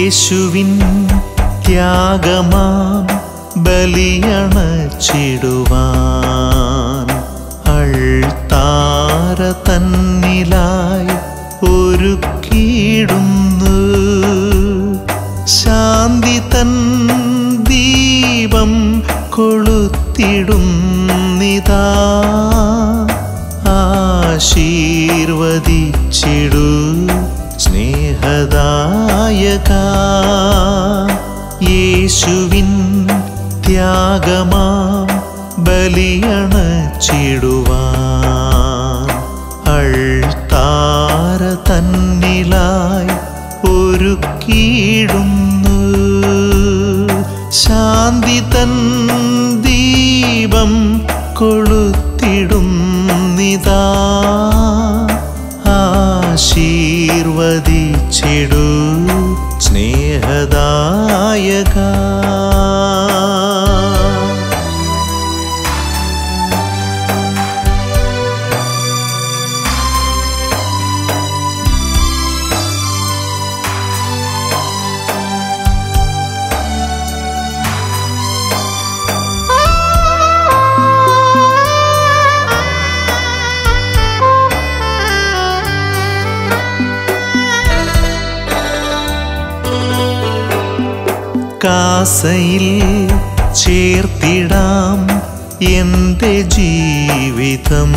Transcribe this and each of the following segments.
യേശുവിൻ ത്യാഗമാം ബലിയണച്ചിടുവാൻ അൾത്താര തന്നിലായി ഒരുക്കിയിടുന്നു ശാന്തി തൻ ദീപം കൊളുത്തിടുന്നിതാ ആശീർവദിച്ചിടു സ്നേഹദായക യേശുവിൻ ത്യാഗമാം ബലിയണച്ചിടുവാൻ അൾത്താര തന്നിലായി ഒരുക്കിയിടുന്നു ശാന്തി തൻ ദീപം കൊളുത്തിടുന്നിതാ ആശീർവദിച്ചിടു സ്നേഹദായക കാസയിൽ ചേർത്തിടാം എൻ്റെ ജീവിതം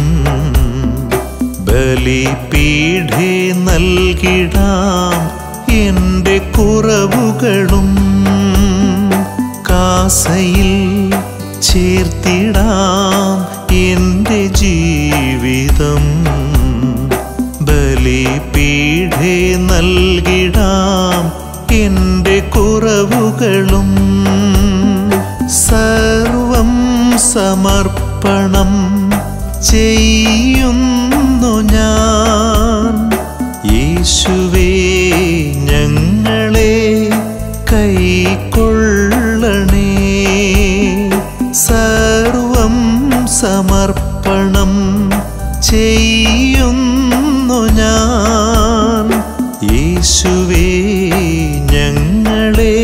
ബലിപീഠേ നൽകിടാം എൻ്റെ കുറവുകളും കാസയിൽ ചേർത്തിടാം എൻ്റെ ജീവിതം ബലിപീഠേ നൽകിടാം എൻ്റെ കുറവുകളും സർവം സമർപ്പണം ചെയ്യുന്നു ഞാൻ യേശുവേ ഞങ്ങളെ കൈക്കൊള്ളണേ സർവം സമർപ്പണം ചെയ്യുന്നു ഞാൻ യേശുവേ ഞങ്ങളെ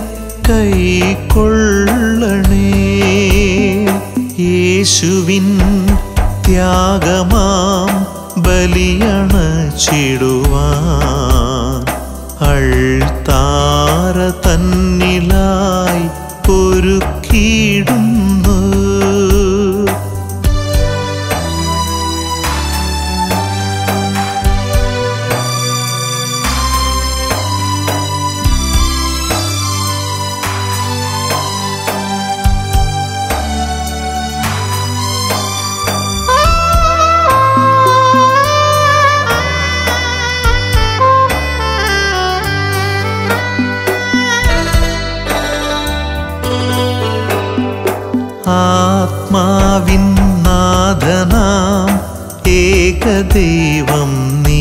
കൈക്കൊള്ളണേ യേശുവിൻ ത്യാഗമാം ബലിയണച്ചിടുവാൻ അൾത്താര തന്നിലായി ഒരുക്കിയിടുന്നു ആത്മാവിൻ നാഥനാം ഏകദൈവം നീ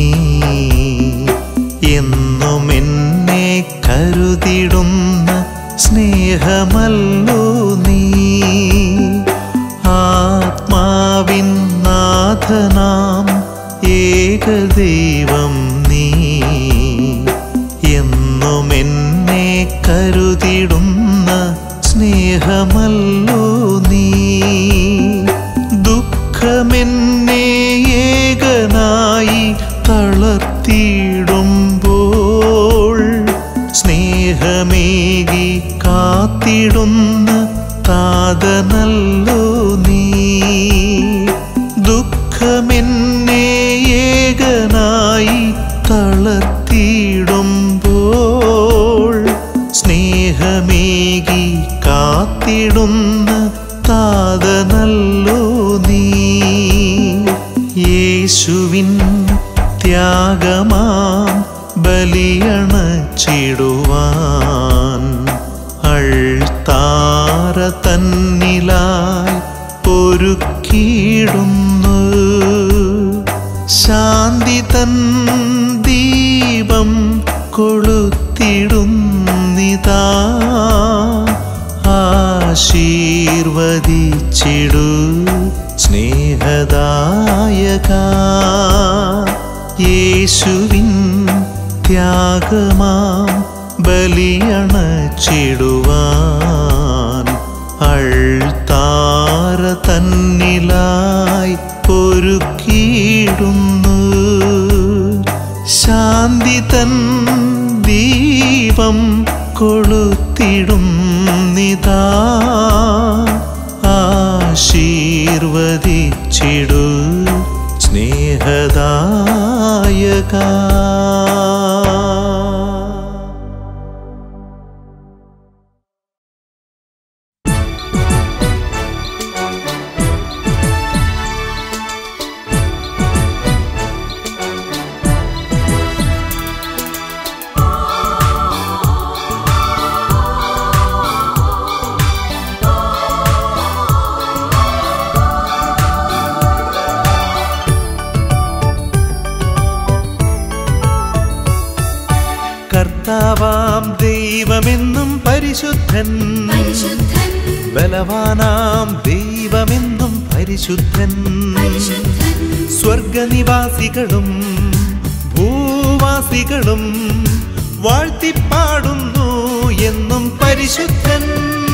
എന്നും എന്നെ കരുതിടുന്ന സ്നേഹമല്ലോ നീ ആത്മാവിൻ നാഥനാം ഏകദൈവം നീ എന്നും എന്നെ കരുതിടുന്ന സ്നേഹമല്ലോ നീ ദുഃഖമെന്നെ ഏകനായി തളർത്തിയിടുമ്പോൾ സ്നേഹമേകി കാത്തിടുന്ന താതനല്ലോ നീ ദുഃഖമെന്നെ ഏകനായി തളർത്തിയിടുമ്പോൾ സ്നേഹമേകി കാത്തിടുന്ന താതനല്ലോ നീ യേശുവിൻ ത്യാഗമാം ബലിയണച്ചിടുവാൻ അൾത്താര തന്നിലായി ഒരുക്കിയിടുന്നു ശാന്തി തൻ ദീപം കൊളുത്തിടുന്നിതാ ആശീർവദിച്ചിടു സ്നേഹദായക യേശുവിൻ ത്യാഗമാം ബലിയണച്ചിടുവാൻ അൾത്താര തന്നിലായി ഒരുക്കിയിടുന്നു ശാന്തി തൻ ദീപം കൊളുത്തിടും നിതാ ആശീർവദിച്ചിടു സ്നേഹദായക കർത്താവാം ദൈവമെന്നും പരിശുദ്ധൻ പരിശുദ്ധൻ ബലവാനാം ദൈവമെന്നും പരിശുദ്ധൻ പരിശുദ്ധൻ സ്വർഗനിവാസികളും ഭൂവാസികളും വാഴ്ത്തിപ്പാടുന്നു എന്നും പരിശുദ്ധൻ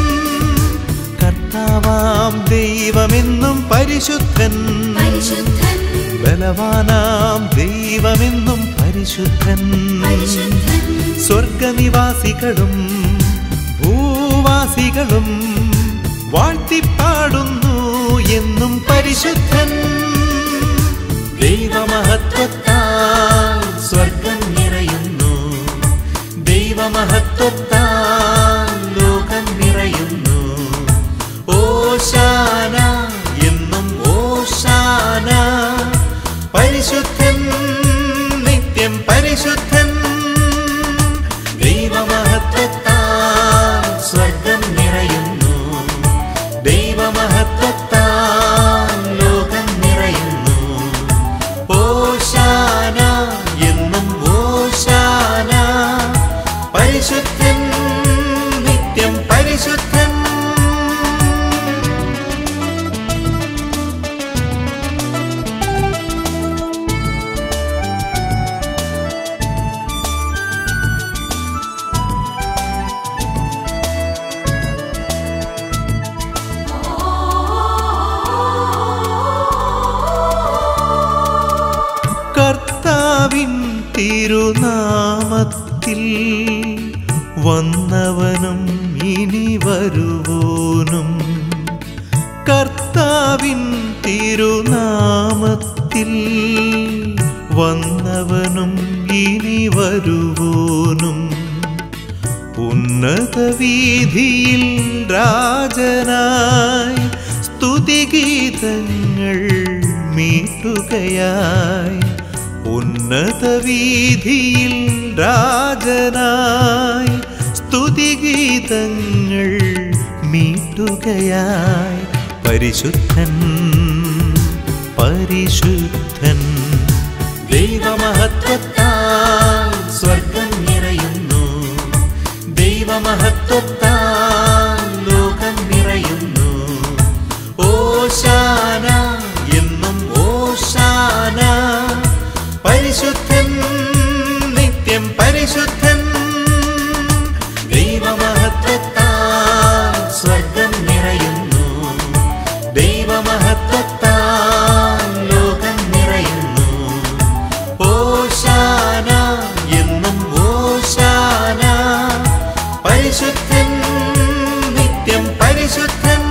കർത്താവാം ദൈവമെന്നും പരിശുദ്ധൻ പരിശുദ്ധൻ ബലവാനാം ദൈവമെന്നും പരിശുദ്ധൻ പരിശുദ്ധൻ സ്വർഗനിവാസികളും ഭൂവാസികളും വാഴ്ത്തിപ്പാടുന്നു എന്നും പരിശുദ്ധൻ ദൈവമഹത്വത്താൽ സ്വർഗം നിറയുന്നു ദൈവമഹത്വത്താൽ ലോകം നിറയുന്നു ഓശാന എന്നും ഓശാന പരിശുദ്ധൻ നിത്യം പരിശുദ്ധൻ ദൈവമഹത്വത്താൽ സ്വർഗം നിറയുന്നു ദൈവമഹത്വത്താൽ ലോകം നിറയുന്നു ഓശാന എന്നും ഓശാന പരിശുദ്ധൻ നിത്യം പരിശുദ്ധൻ കർത്താവിൻ തിരുനാമത്തിൽ വന്നവനും ഇനി വരുവോനും കർത്താവിൻ തിരുനാമത്തിൽ വന്നവനും ഇനി വരുവോനും ഉന്നത വീതിയിൽ രാജനായി സ്തുതിഗീതങ്ങൾ മീട്ടുകയായി ഉന്നത വീതിയിൽ രാജനായി സ്തുതിഗീതങ്ങൾ മീട്ടുകയായി പരിശുദ്ധൻ പരിശുദ്ധൻ ദൈവമഹത്വത്താൽ സ്വർഗം നിറയുന്നു ദൈവമഹത്വത്താൽ ലോകം നിറയുന്നു ഓശാന എന്നും ഓശാന പരിശുദ്ധൻ നിത്യം പരിശുദ്ധൻ ദൈവമഹത്വത്താൽ സ്വർഗം നിറയുന്നു ദൈവമഹത്വത്താൽ ലോകം നിറയുന്നു ഓശാന എന്നും ഓശാന പരിശുദ്ധൻ നിത്യം പരിശുദ്ധൻ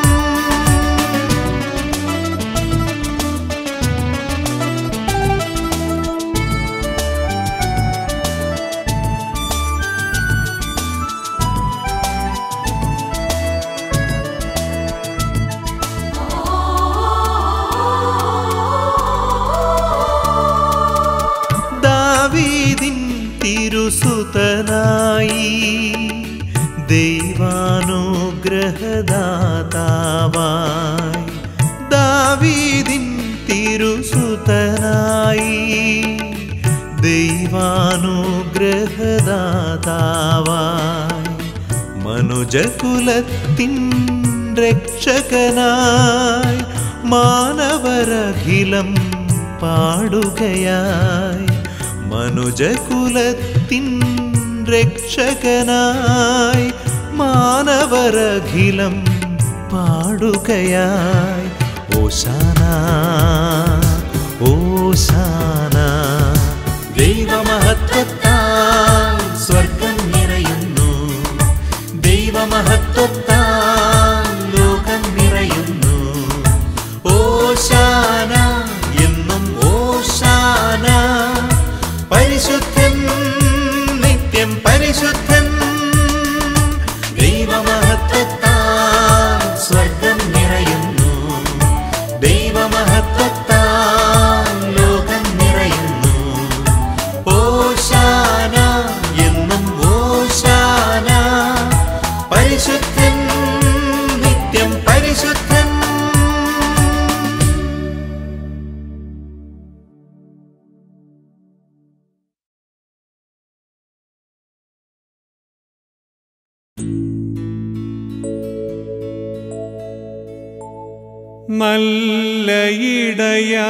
ദാവീദിൻ തിരുസുതനായി ദൈവാനുഗ്രഹദാതാവായി ദാവീദിൻ തിരുസുതനായി ദൈവാനുഗ്രഹദാതാവായി മനുജകുലത്തിൻ രക്ഷകനായി മാനവരഖിലം പാടുകയായി മനുജകുലത്തിൻ രക്ഷകനായി മാനവരഖിലം പാടുകയായി ഓശാന ഓശാന ദൈവമഹത്വത്താൽ സ്വർഗം നിറയുന്നു ദൈവമഹത്വത്താൽ ലോകം നിറയുന്നു ഓശാന എന്നും ഓശാന പരിശുദ്ധൻ നിത്യം പരിശുദ്ധൻ ദൈവമഹത്വത്താൽ സ്വർഗം നിറയുന്നു ദൈവമഹത്വത്താൽ ലോകം നിറയുന്നു ഓശാന എന്നും ഓശാന പരിശുദ്ധൻ നിത്യം പരിശുദ്ധൻ നല്ല ഇടയാ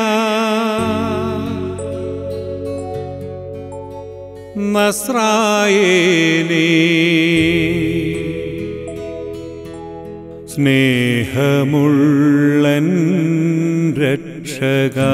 നസ്രായേനേ സ്നേഹമുള്ളൻ രക്ഷക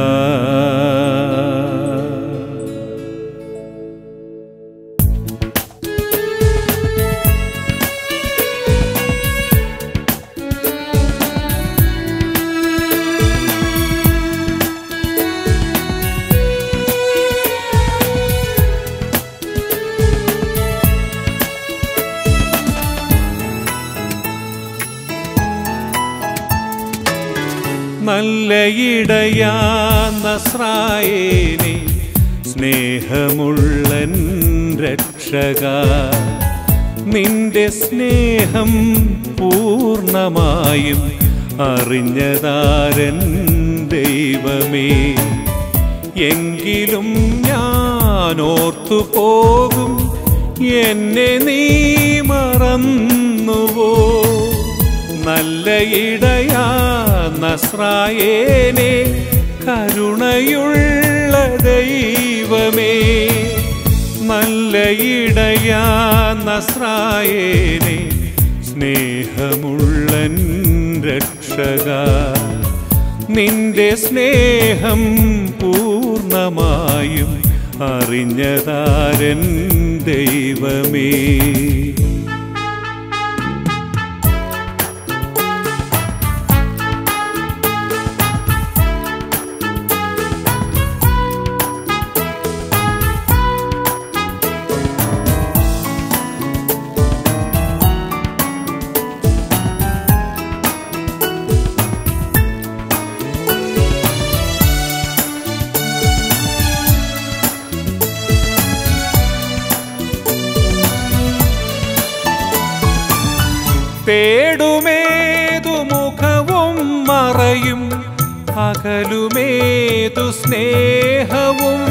നല്ല ഇടയാ നസ്രായേനെ സ്നേഹമുള്ളൻ രക്ഷക നിന്റെ സ്നേഹം പൂർണ്ണമായും അറിഞ്ഞതാരൻ ദൈവമേ എങ്കിലും ഞാൻ ഓർത്തു പോകും എന്നെ നീ മറന്നുവോ നല്ല ഇടയാ നസ്രായേനെ കരുണയുള്ള ദൈവമേ നല്ല ഇടയാ നസ്രായേനെ സ്നേഹമുള്ളൻ രക്ഷക നിന്റെ സ്നേഹം പൂർണ്ണമായും അറിഞ്ഞതാരൻ ദൈവമേ തേടുമേതു മുഖവും മറയും അകലുമേതു സ്നേഹവും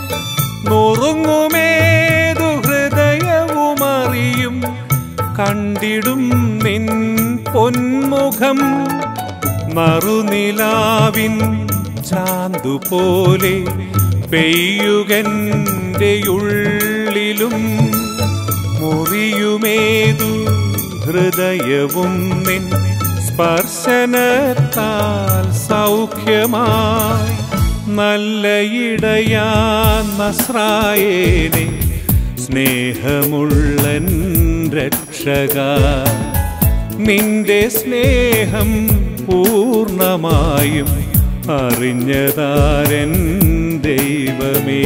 നുറുങ്ങുമേതു ഹൃദയവും അറിയും കണ്ടിടും നിൻ പൊന്മുഖം മറുനിലാവിൻ ചാന്തുപോലെ പെയ്യുകൻ്റെ ഉള്ളിലും മുറിയുമേതു ഹൃദയവും നിൻ സ്പർശനത്താൽ സൗഖ്യമായി നല്ല ഇടയാ നസ്രായേനെ സ്നേഹമുള്ളൻ രക്ഷക നിന്റെ സ്നേഹം പൂർണ്ണമായും അറിഞ്ഞതാരൻ ദൈവമേ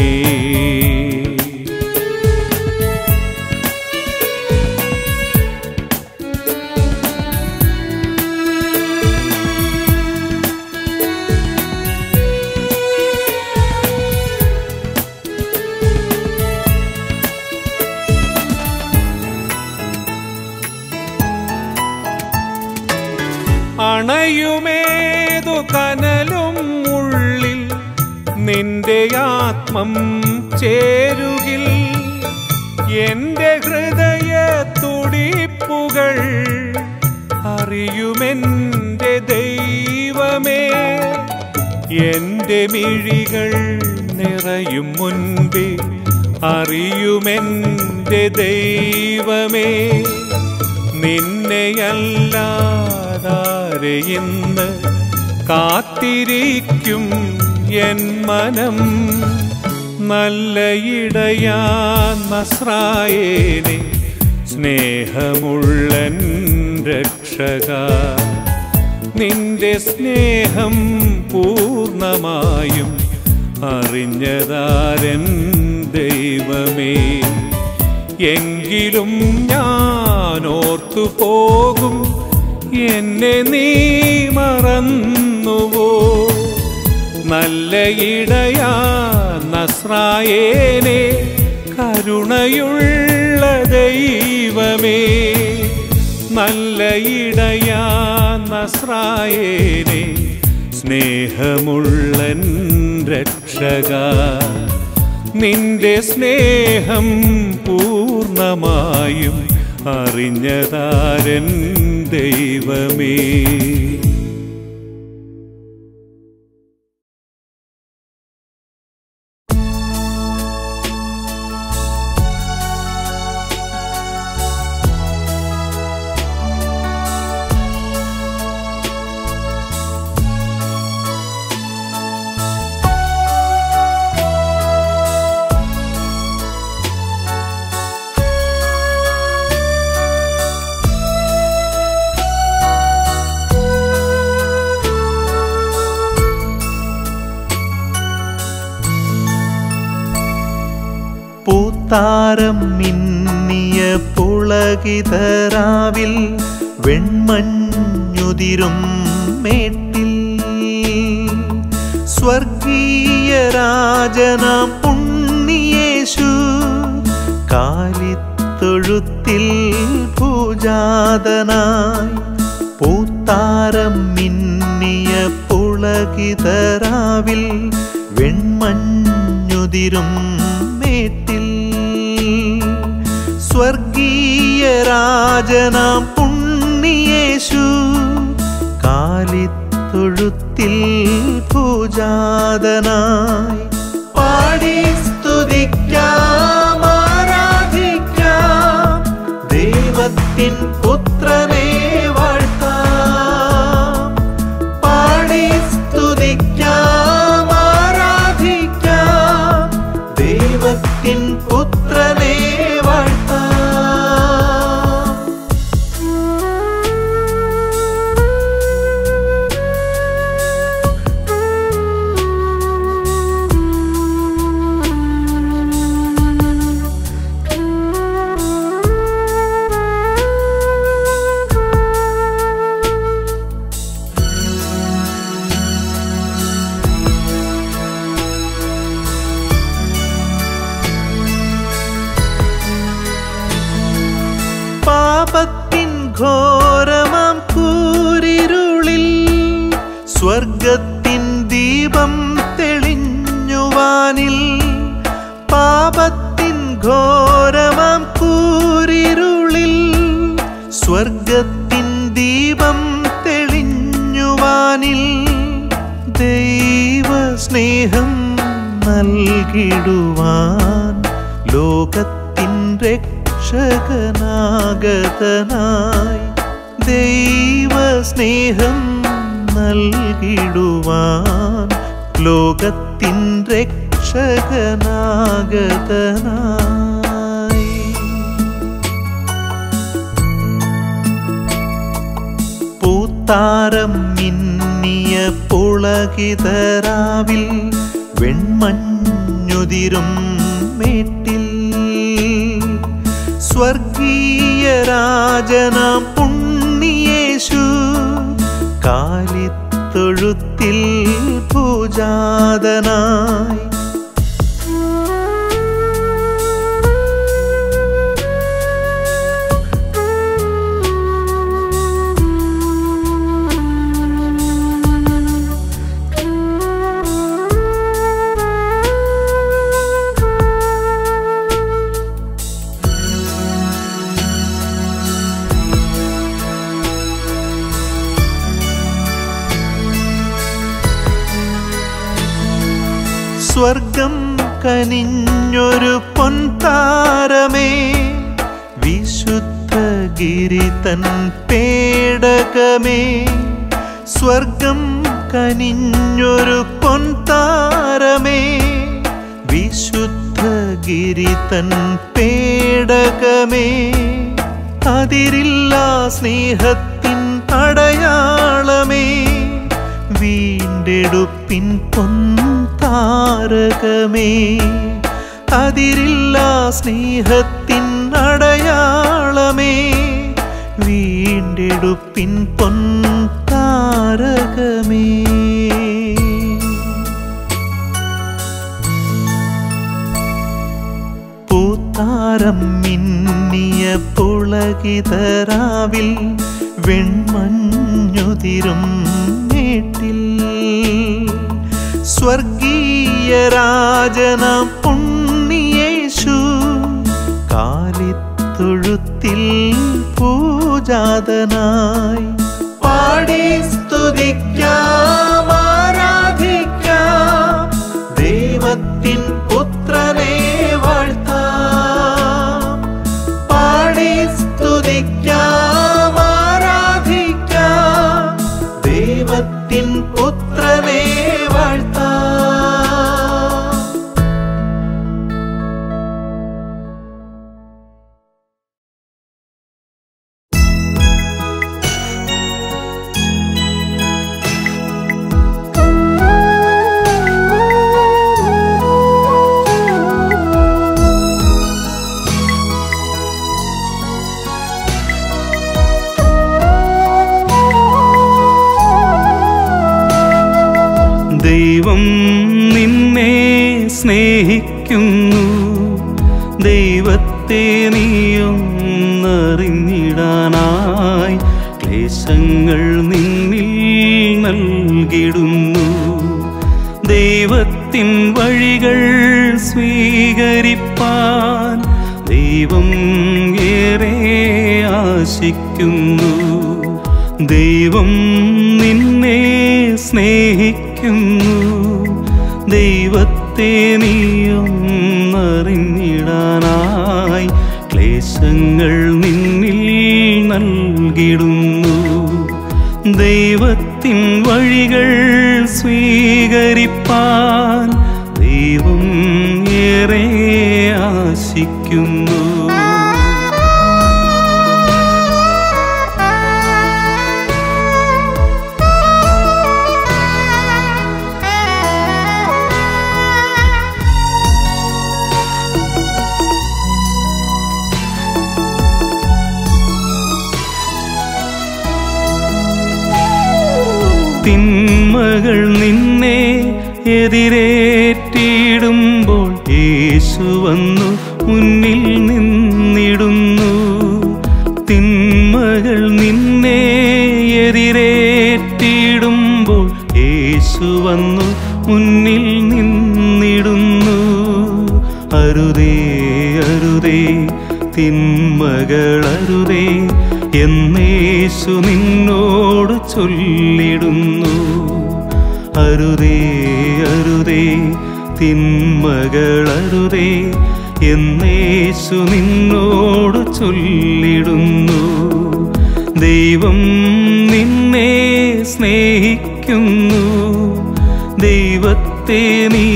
അണയുമേതു കനലും ഉള്ളിൽ നിന്റെ ആത്മം ചേരുകിൽ എന്റെ ഹൃദയ തുടിപ്പുകൾ അറിയുമെന്റെ ദൈവമേ എന്റെ മിഴികൾ നിറയും മുൻപേ അറിയുമെൻ എൻ്റെ ദൈവമേ നിന്നെയല്ലാതാരെ ഇന്ന് കാത്തിരിക്കും എൻ മനം നല്ല ഇടയാ നസ്രായേനെ സ്നേഹമുള്ളൻ രക്ഷക നിന്റെ സ്നേഹം പൂർണ്ണമായും അറിഞ്ഞതാരൻ ദൈവമേ എങ്കിലും ഞാൻ ഓർത്തു പോകും എന്നെ നീ മറന്നുവോ നല്ല ഇടയാ നസ്രായേനെ കരുണയുള്ള ദൈവമേ നല്ല ഇടയാ നസ്രായേനെ സ്നേഹമുള്ളൻ രക്ഷക നിന്റെ സ്നേഹം പൂർണ്ണമായും അറിഞ്ഞതാരൻ ദൈവമേ പൂത്താരം മിന്നിയ പുളകിതരാവിൽ വെൺമഞ്ഞുതിരും മേട്ടിൽ സ്വർഗീയ രാജനാം ഉണ്ണിയേശു കാലിത്തൊഴുത്തിൽ പൂജാതനായി പൂത്താരം മിന്നിയ പുളകിതരാവിൽ വെൺമഞ്ഞുതിരും മേട്ടിൽ സ്വർഗീയ രാജനാം പുണ്ണിയേശു കാലിത്തൊഴുത്തിൽ പൂജാതനായി പാടി സ്തുതിക്കാം ആരാധിക്കാം ദൈവത്തിൻ പുത്രനെ വാഴ്ത്താം പാടി സ്തുതിക്കാം ആരാധിക്കാം ദൈവത്തിൻ പുത്രനെ വാഴ്ത്താം പാപത്തിൻ ഘോരമാം കൂരിരുളിൽ സ്വർഗത്തിൻ ദീപം തെളിഞ്ഞുവാനിൽ പാപത്തിൻ ഘോരമാം കൂരിരുളിൽ സ്വർഗത്തിൻ ദീപം തെളിഞ്ഞുവാനിൽ ദൈവ സ്നേഹം നൽകിടുവാൻ ലോകത്തിൻ രക്ഷകനാഗതനായി ദൈവ സ്നേഹം നൽകിടുവാൻ ലോകത്തിൻ രക്ഷകനാഗതനായി പൂത്താരം മിന്നിയ പുളകിതരാവിൽ വെൺമഞ്ഞുതിരും മേട്ടിൽ സ്വർഗീയ രാജനാം പുണ്ണിയേശു കാലിത്തൊഴുത്തിൽ പൂജാതനായി സ്വർഗം കനിഞ്ഞൊരു പൊൻതാരമേ വിശുദ്ധ ഗിരിതൻ പേടകമേ സ്വർഗം കനിഞ്ഞൊരു പൊൻതാരമേ വിശുദ്ധ ഗിരിതൻ പേടകമേ അതിരില്ല സ്നേഹത്തിൻ അടയാളമേ വീണ്ടെടുപ്പിൻ പൊൻതാരകമേ അതിരില്ല സ്നേഹത്തിൻ അടയാളമേ വീണ്ടെടുപ്പിൻ പൊൻതാരകമേ പൂത്താരം മിന്നിയ പുളകിതരാവിൽ വെൺമഞ്ഞുതിരും മേട്ടിൽ സ്വർഗീയ രാജനാം പുണ്യേശു കാലിത്തൊഴുത്തിൽ പൂജാതനായി പാടി സ്തുതിക്കാം ആരാധിക്കാം ദൈവത്തിൻ പുത്രനെ വാഴ്ത്താം പാടി സ്തുതിക്കാം ആരാധിക്കാം ദൈവത്തിൻ പുത്രനെ വാഴ്ത്താം ദൈവം നിന്നെ സ്നേഹിക്കുന്നു ദൈവത്തെ നീയൊന്നറിഞ്ഞിടാനായി ക്ലേശങ്ങൾ നിന്നിൽ നൽകിടുന്നു ദൈവത്തിൻ വഴികൾ സ്വീകരിപ്പാൻ ദൈവം ഏറെ ആശിക്കുന്നു ദൈവം നിന്നെ സ്നേഹിക്കുന്നു ദൈവത്തെ നീയൊന്നറിഞ്ഞിടാനായി ക്ലേശങ്ങൾ നിന്നിൽ നൽകിടുന്നു ദൈവത്തിൻ വഴികൾ സ്വീകരിപ്പാൻ ദൈവം ഏറെ ആശിക്കുന്നു തിന്മകൾ നിന്നെ എതിരേറ്റിടുമ്പോൾ യേശു വന്നു മുന്നിൽ നിന്നിടുന്നു തിന്മകൾ നിന്നെ എതിരേറ്റിടുമ്പോൾ യേശു വന്നു മുന്നിൽ നിന്നിടുന്നു അരുതേ അരുതേ തിന്മകൾ അരുതേ എന്നേശു നിന്നോട് ചൊല്ലിടുന്നു അരുതേ അരുതേ തിന്മകൾ അരുതേ എന്നേശു നിന്നോട് ചൊല്ലിടുന്നു ദൈവം നിന്നെ സ്നേഹിക്കുന്നു ദൈവത്തെ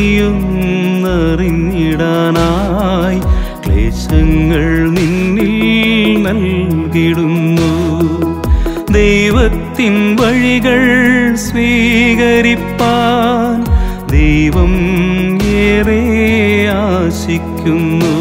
നീയൊന്നറിഞ്ഞിടാനായി ക്ലേശങ്ങൾ നിന്നിൽ നൽകിടുന്നു ദൈവത്തിൻ വഴികൾ സ്വീകരിപ്പാൻ ദൈവം ഏറെ ആശിക്കുന്നു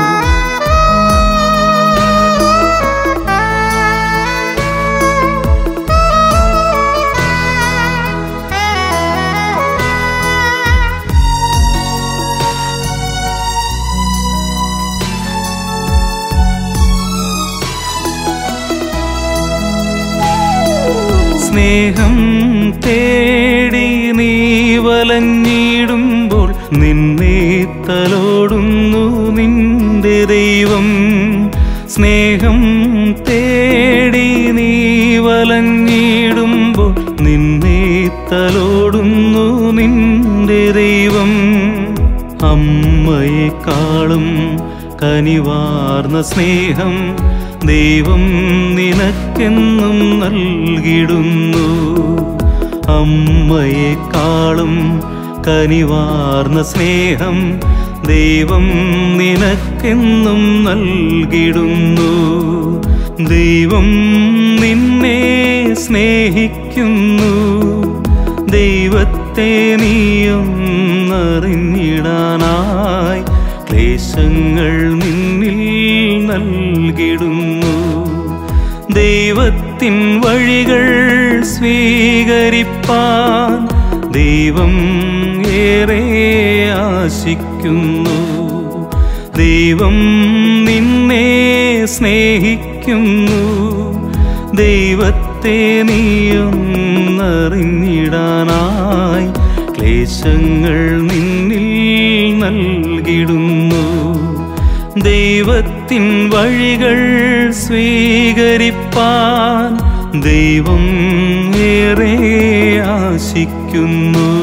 സ്നേഹം തേടി നീ വലഞ്ഞിടുമ്പോൾ നിന്നെ തലോടുന്നു നിന്റെ ദൈവം സ്നേഹം തേടി നീ വലഞ്ഞിടുമ്പോൾ നിന്നെ തലോടുന്നു നിന്റെ ദൈവം അമ്മയെക്കാളും കനിവാർന്ന സ്നേഹം ദൈവം നിനക്കെന്നും നൽകിടുന്നു അമ്മയെക്കാളും കനിവാർന്ന സ്നേഹം ദൈവം നിനക്കെന്നും നൽകിടുന്നു ദൈവം നിന്നെ സ്നേഹിക്കുന്നു ദൈവത്തെ നീയൊന്നറിഞ്ഞിടാനായി ക്ലേശങ്ങൾ നിന്നിൽ നൽകിടുന്നു ദൈവത്തിൻ വഴികൾ സ്വീകരിപ്പാൻ ദൈവം ഏറെ ആശിക്കുന്നു ദൈവം നിന്നെ സ്നേഹിക്കുന്നു ദൈവത്തെ നീയൊന്നറിഞ്ഞിടാനായി ക്ലേശങ്ങൾ നിന്നിൽ നൽകിടുന്നു ദൈവത്തിൻ വഴികൾ സ്വീകരിപ്പാൻ ദൈവം ഏറെ ആശിക്കുന്നു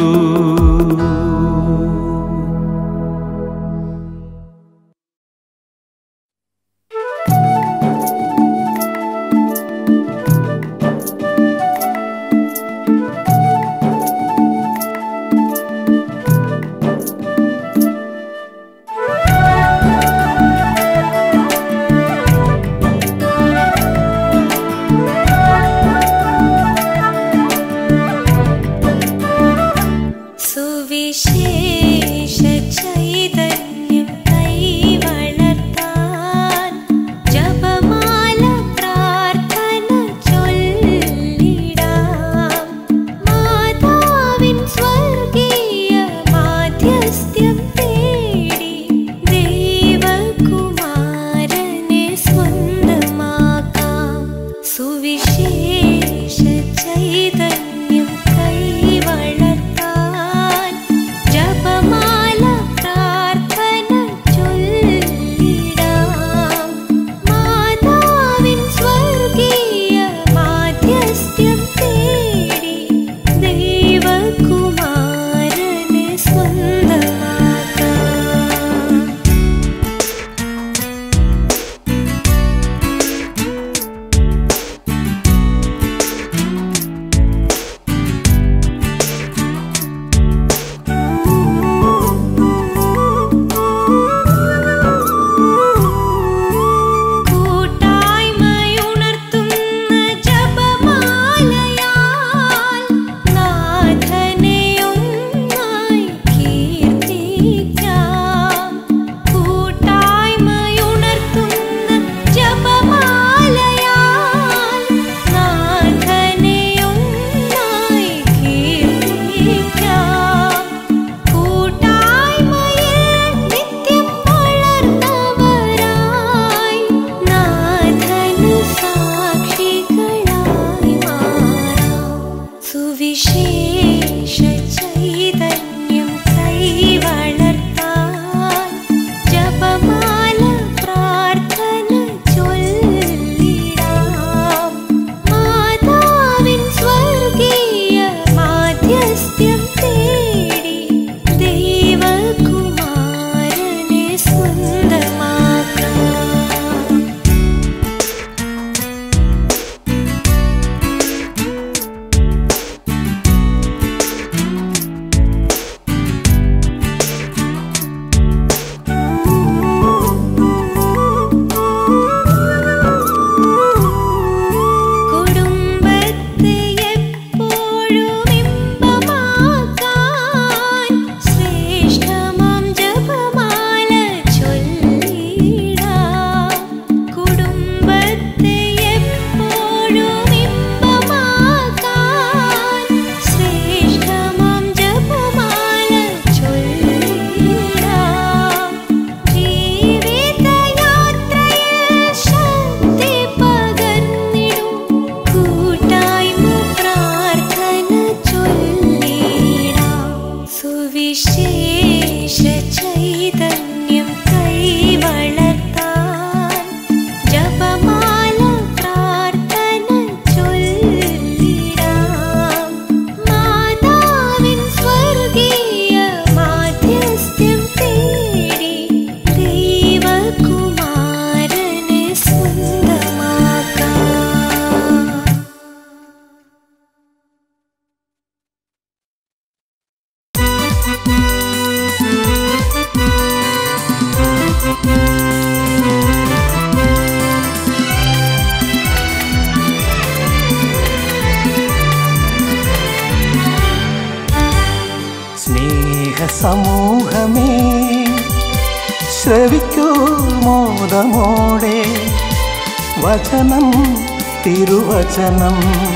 സമൂഹമേ ശ്രവിക്കൂ മോദമോടെ വചനം തിരുവചനം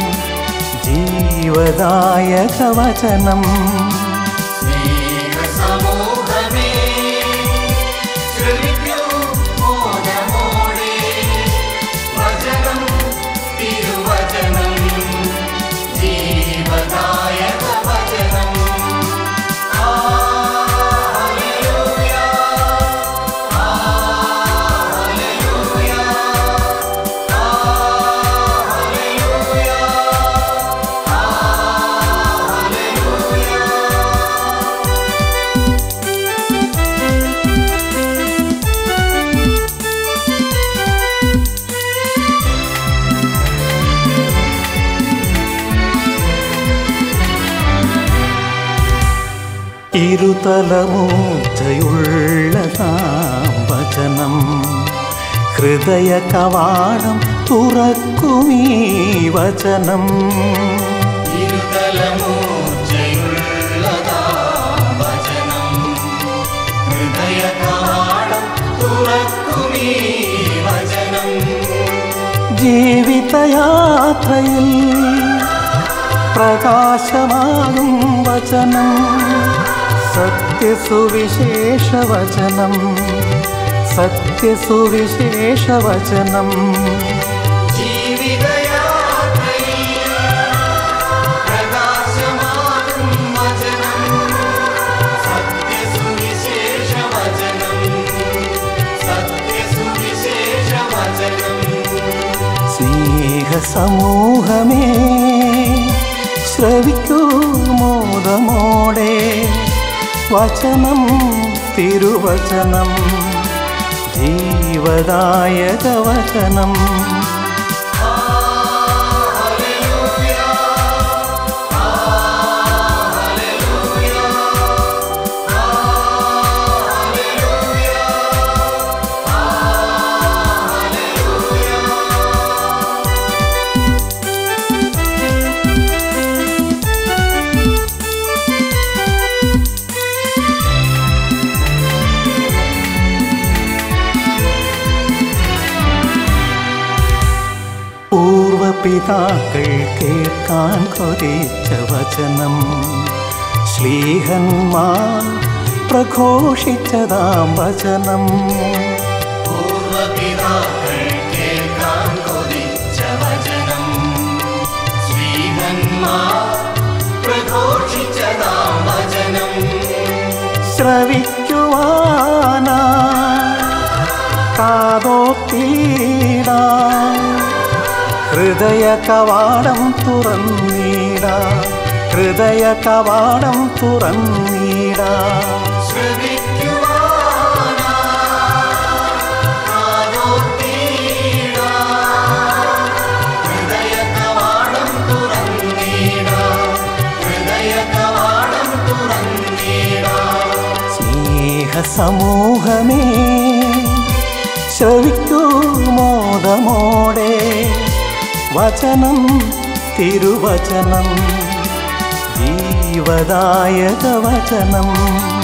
ജീവദായക വചനം സമൂഹമേ ശ്രമിക്കൂ മോദമോടെ വചനം തിരുവചനം ജീവദായക വചനം ഇരുതലമൂർച്ചയുള്ളതാം വചനം ഹൃദയ കവാടം തുറക്കുമീ വചനം ഇരുതലമൂർച്ചയുള്ളതാം വചനം ഹൃദയകവാടം തുറക്കുമീ വചനം ജീവിതയാത്രയിൽ പ്രകാശമാകും വചനം സത്യസുവിശേഷ വചനം സത്യസുവിശേഷ വചനം ജീവിതയാത്രയിൽ പ്രകാശമാകും വചനം സത്യസുവിശേഷ വചനം സത്യസുവിശേഷ വചനം സ്നേഹസമൂഹമേ ശ്രവിക്കൂ മോദമോടെ വചനം തിരുവചനം ജീവദായക വചനം പൂർവപിതാക്കൾ കേൾക്കാൻ കൊതിച്ച വചനം ശ്ലീഹന്മാർ പ്രഘോഷിച്ചതാം വചനം പൂർവപിതാക്കൾ കേൾക്കാൻ കൊതിച്ച വചനം ശ്രീഹന്മാർ പ്രഘോഷിച്ചതാം വചനം ശ്രവിക്കുവാനാ കാതോത്തീടാ ഹൃദയ കവാടം തുറന്നീടാ ഹൃദയ കവാടം തുറന്നീടാ സ്നേഹസമൂഹമേ ശ്രവിക്കൂ മോദമോടെ വചനം തിരുവചനം ജീവദായക വചനം